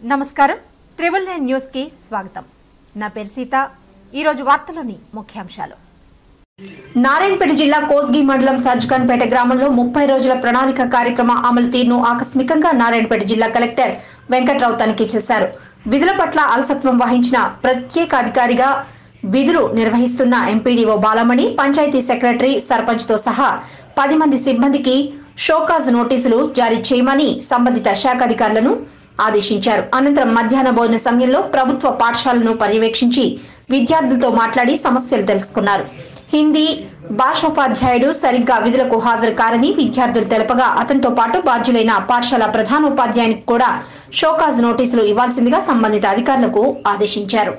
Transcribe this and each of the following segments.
నమస్కారం triple nine news కి స్వాగతం నా పేరు సీత ఈరోజు వార్తలోని ముఖ్యాంశాలు నారాయణపేట జిల్లా కోస్గి మండలం సర్జుఖాన్పేట గ్రామంలో ముప్పై రోజుల ప్రణాళిక కార్యక్రమ అమలు తీరును ఆకస్మికంగా నారాయణపేట జిల్లా కలెక్టర్ వెంకట్రావు తనిఖీ చేశారు విధుల పట్ల అలసత్వం వహించిన ప్రత్యేక అధికారిగా విధులు నిర్వహిస్తున్న ఎంపీడీఓ బాలమణి పంచాయతీ సెక్రటరీ సర్పంచ్ తో సహా పది మంది సిబ్బందికి షోకాజ్ నోటీసులు జారీ చేయమని సంబంధిత శాఖ అధికారులను ఆదేశించారు అనంతరం మధ్యాహ్న భోజన సమయంలో ప్రభుత్వ పాఠశాలను పర్యవేక్షించి విద్యార్థులతో మాట్లాడి సమస్యలు తెలుసుకున్నారు హిందీ భాషోపాధ్యాయుడు సరిగ్గా విధులకు హాజరు కారని విద్యార్థులు తెలపగా అతనితో పాటు బాధ్యులైన పాఠశాల ప్రధానోపాధ్యాయునికి కూడా షోకాజ్ నోటీసులు ఇవ్వాల్సిందిగా సంబంధిత అధికారులకు ఆదేశించారు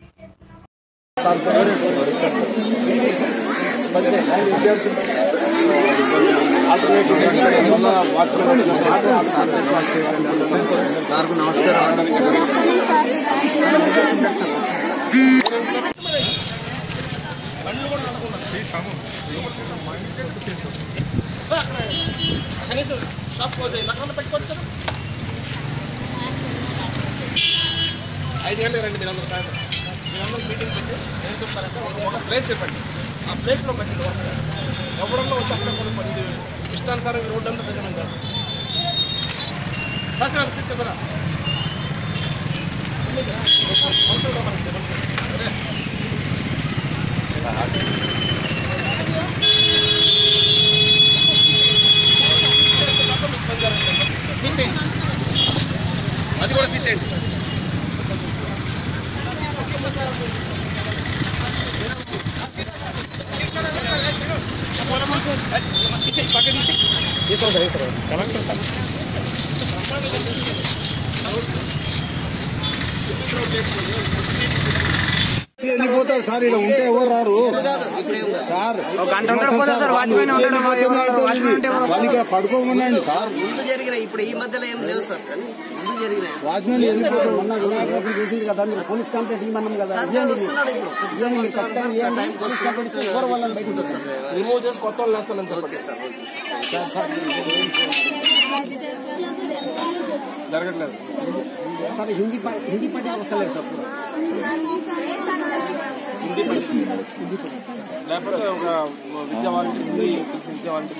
సార్కు నమస్కారం కనీసం షాప్ క్లోజ్ అయ్యింది అక్కడ పెట్టుకోవచ్చు కదా ఐదు గంటలకు రండి మీరందరూ సాయంత్రం మీరందరూ మీటింగ్ పెట్టి ఏం చెప్తారంటే ఒక- ఒక ప్లేస్ ఇవ్వండి ఆ ప్లేస్లో పెట్టండి వర్క్ ఎవరన్నా వచ్చి అక్కడ కొన్ని పని ఇష్టానుసారం రోడ్డు అంతా ప్రజలు కాదు రాసిన తీసుకెళ్తారా తీసేయండి అది కూడా తీసేయండి తీసేయి పక్క తీసేయి వెళ్ళిపోతారు సార్ ఇక్కడ ఉంటే ఎవరు రారు సార్ వాళ్ళకి పడుకోమన్నాండి సార్ ముందు జరిగిన ఇప్పుడు ఈ మధ్యలో ఏం లేవు సార్ కానీ ముందు జరిగిన వాచ్మెన్ వెళ్ళిపోతారు మొన్న వినాయకుడు చేసింది కదా మీరు పోలీస్ కంప్లైంట్ ఇవ్వమన్నాం కదా వస్తున్నాడు ఇప్పుడు ఇవ్వండి, మీరు ఖచ్చితంగా ఇవ్వండి. టైంకి పోలీస్ కంప్లైంట్ ఇస్తే ఎవరు వాళ్ళని బయటికి వస్తుంది సార్ రిమూవ్ చేసి కొత్త వాళ్ళు వేస్తానని చెప్పండి okay sir okay sir, sir, జరగట్లేదు సార్ హిందీ ప- హిందీ పట్టిన వస్తలేదు సార్ పూరా. లేకపోతే ఒక విద్యా వాలంటీర్ హిందీ తెలిసిన విద్యా వాలంటీర్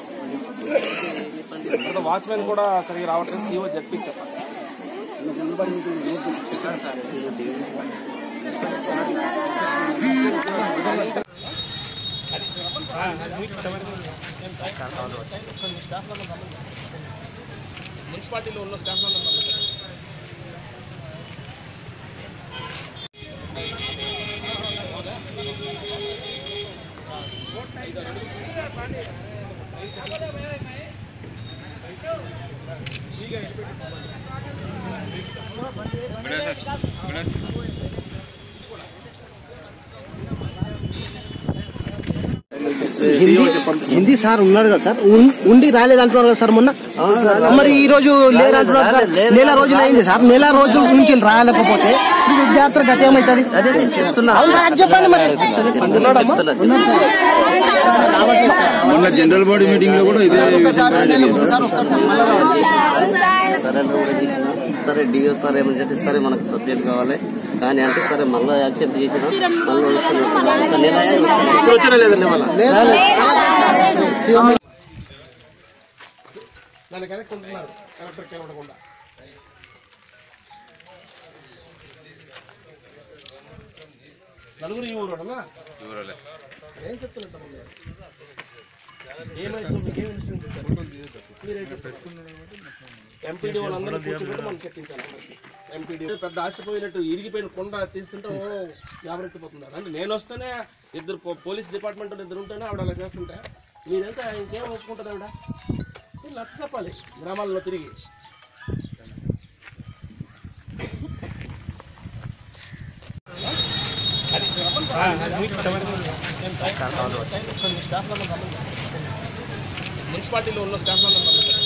తర్వాత వాచ్మెన్ కూడా సరిగ్గా రావట్లేదు సీఓ జడ్పీ చెప్పాలి మున్సిపాలిటీలో ఉన్న స్టాఫ్ హిందీ హిందీ సార్ ఉన్నాడు కదా సార్ ఉన్- ఉండి రాలేదంటున్నారు కదా సార్ మొన్న మరి ఈ రోజు లేరంటున్నారు సార్ నెల రోజులు అయింది సార్ నెల రోజుల నుంచి రాలేకపోతే ఈ విద్యార్థులకు గతి ఏమవుతుంది అవును సార్, అది చెప్పండి మరి ఉన్నాడమ్మా? మొన్న జనరల్ బాడీ మీటింగ్ లో కూడా ఇదే ఒకసారి నెల ఒకసారి వస్తాడు సార్, మళ్ళా రావాలి. సరే అంటే కూడా చేసిన సరే డిఓ సార్ ఏమని చెప్పి సరే మనకు సబ్జెక్ట్ కావాలి కానీ అంటే సరే మళ్ళీ యాక్సెప్ట్ చేసిన మళ్ళీ వస్తున్నాం నెల అయ్యాక ఇప్పుడు వచ్చినా లేదండి వాళ్ళ దాన్ని కనెక్ట్ ఉంటున్నారు కలెక్టర్ కలవడకుండా నలుగురు ఈ ఊరోడనా ఏం చెప్తున్నట్టు ఏమైంది మీకేం ఇన్స్ట్రుమెంట్ ఇచ్చారు మీరేంటి ఎంపీడీ వాళ్ళందరూ కూర్చోబెట్టి మనం చెప్పించాలి ఎంపీడీ పెద్ద ఆస్తిపోయినట్టు ఇరిగిపోయిన కొండ తీస్తుంటే ఓ వ్యాపరెత్తిపోతున్నారు అంటే నేను వస్తేనే ఇద్దరు పో- పోలీస్ డిపార్ట్మెంట్ వాళ్ళు ఇద్దరు ఉంటేనే ఆవిడ అలా చేస్తుంటే మీరంతా ఇంకేం ఒప్పుకుంటుంది ఆవిడ మీరు నచ్చ చెప్పాలి గ్రామాల్లో తిరిగి మున్సిపాలిటీలో ఉన్న స్టాఫ్